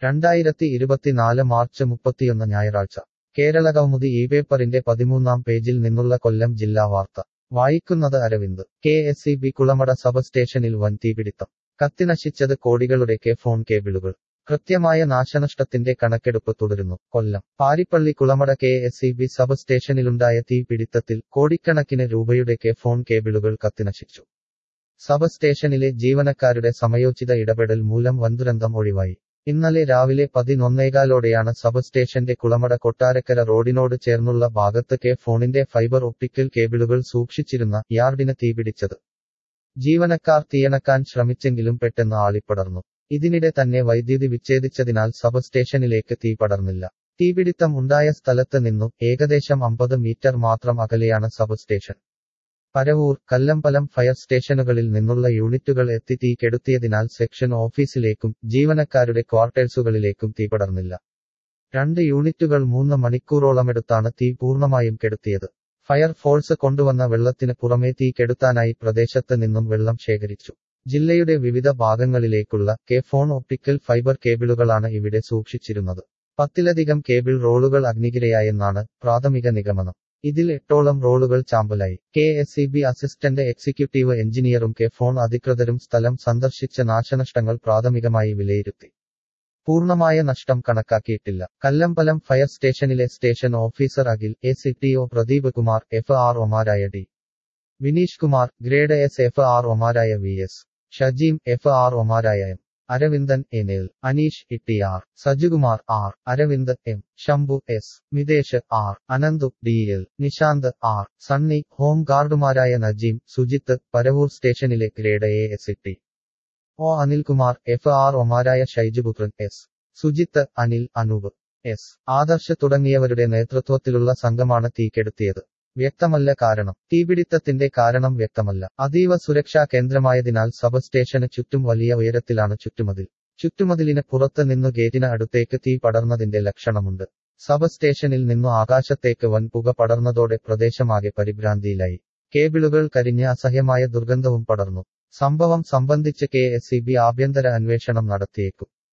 രണ്ടായിരത്തി ഇരുപത്തിനാല് മാർച്ച് മുപ്പത്തിയൊന്ന് ഞായറാഴ്ച കേരള കൗമുദി ഈ പേപ്പറിന്റെ പതിമൂന്നാം പേജിൽ നിന്നുള്ള കൊല്ലം ജില്ലാ വാർത്ത വായിക്കുന്നത് Aravind K S E B Kulamada sub സ്റ്റേഷനിൽ വൻ തീപിടിത്തം കത്തിനശിച്ചത് കോടികളുടെ കെ ഫോൺ കേബിളുകൾ കൃത്യമായ നാശനഷ്ടത്തിന്റെ കണക്കെടുപ്പ് തുടരുന്നു Kollam Parippally Kulamada K S E B sub സ്റ്റേഷനിലുണ്ടായ തീപിടിത്തത്തിൽ കോടിക്കണക്കിന് രൂപയുടെ കെ ഫോൺ കേബിളുകൾ കത്തിനശിച്ചു സബ് സ്റ്റേഷനിലെ ജീവനക്കാരുടെ സമയോചിത ഇടപെടൽ മൂലം വൻദുരന്തം ഒഴിവായി ഇന്നലെ രാവിലെ പതിനൊന്നേകാലോടെയാണ് സബ് സ്റ്റേഷന്റെ കുളമട കൊട്ടാരക്കര റോഡിനോട് ചേർന്നുള്ള ഭാഗത്ത് കെ ഫോണിന്റെ ഫൈബർ ഒപ്റ്റിക്കൽ കേബിളുകൾ സൂക്ഷിച്ചിരുന്ന യാർഡിന് തീപിടിച്ചത് ജീവനക്കാർ തീയണക്കാൻ ശ്രമിച്ചെങ്കിലും പെട്ടെന്ന് ആളിപ്പടർന്നു ഇതിനിടെ തന്നെ വൈദ്യുതി വിച്ഛേദിച്ചതിനാൽ സബ് സ്റ്റേഷനിലേക്ക് തീ പടർന്നില്ല തീപിടിത്തം ഉണ്ടായ സ്ഥലത്ത് നിന്നു ഏകദേശം അമ്പത് മീറ്റർ മാത്രം അകലെയാണ് sub station Paravur Kallambalam fire സ്റ്റേഷനുകളിൽ നിന്നുള്ള യൂണിറ്റുകൾ എത്തി തീ കെടുത്തിയതിനാൽ സെക്ഷൻ ഓഫീസിലേക്കും ജീവനക്കാരുടെ ക്വാർട്ടേഴ്സുകളിലേക്കും തീ പടർന്നില്ല രണ്ട് യൂണിറ്റുകൾ മൂന്ന് മണിക്കൂറോളമെടുത്താണ് തീ പൂർണ്ണമായും കെടുത്തിയത് ഫയർഫോഴ്സ് കൊണ്ടുവന്ന വെള്ളത്തിന് പുറമെ തീ കെടുത്താനായി പ്രദേശത്ത് നിന്നും വെള്ളം ശേഖരിച്ചു ജില്ലയുടെ വിവിധ ഭാഗങ്ങളിലേക്കുള്ള കെ ഫോൺ ഒപ്റ്റിക്കൽ ഫൈബർ കേബിളുകളാണ് ഇവിടെ സൂക്ഷിച്ചിരുന്നത് പത്തിലധികം കേബിൾ റോളുകൾ അഗ്നികിരയായെന്നാണ് പ്രാഥമിക നിഗമനം ഇതിൽ എട്ടോളം റോളുകൾ ചാമ്പലായി K S E B assistant executive എഞ്ചിനീയറും കെ ഫോൺ അധികൃതരും സ്ഥലം സന്ദർശിച്ച നാശനഷ്ടങ്ങൾ പ്രാഥമികമായി വിലയിരുത്തി പൂർണ്ണമായ നഷ്ടം കണക്കാക്കിയിട്ടില്ല കല്ലമ്പലം ഫയർ സ്റ്റേഷനിലെ station officer Akhil A C T O Pradeep Kumar F R ഒമാരായ D Vineesh Kumar grade S F R ഒമാരായ V S Shajeem F R ഒമാരായ എം അരവിന്ദൻ എനേൽ Aneesh Itty R Sajukumar R Aravind M Shambhu S Mithesh R Ananthu D L Nishanth R Sunny home ഗാർഡുമാരായ നജീം സുജിത്ത് പരവൂർ സ്റ്റേഷനിലെ grade A S T O Anilkumar F R ഒമാരായ Shaijuputhran S Sujith Anil Anoop S Adarsh തുടങ്ങിയവരുടെ നേതൃത്വത്തിലുള്ള സംഘമാണ് തീക്കെടുത്തിയത് വ്യക്തമല്ല കാരണം തീപിടിത്തത്തിന്റെ കാരണം വ്യക്തമല്ല അതീവ സുരക്ഷാ കേന്ദ്രമായതിനാൽ സബ് സ്റ്റേഷന് ചുറ്റും വലിയ ഉയരത്തിലാണ് ചുറ്റുമതിൽ ചുറ്റുമതിലിന് പുറത്ത് നിന്നു ഗേറ്റിന് അടുത്തേക്ക് തീ പടർന്നതിന്റെ ലക്ഷണമുണ്ട് സബ് സ്റ്റേഷനിൽ നിന്നു ആകാശത്തേക്ക് വൻ പുക പടർന്നതോടെ പ്രദേശമാകെ പരിഭ്രാന്തിയിലായി കേബിളുകൾ കരിഞ്ഞ് അസഹ്യമായ ദുർഗന്ധവും പടർന്നു സംഭവം സംബന്ധിച്ച് കെ എസ് ആഭ്യന്തര അന്വേഷണം നടത്തിയേക്കും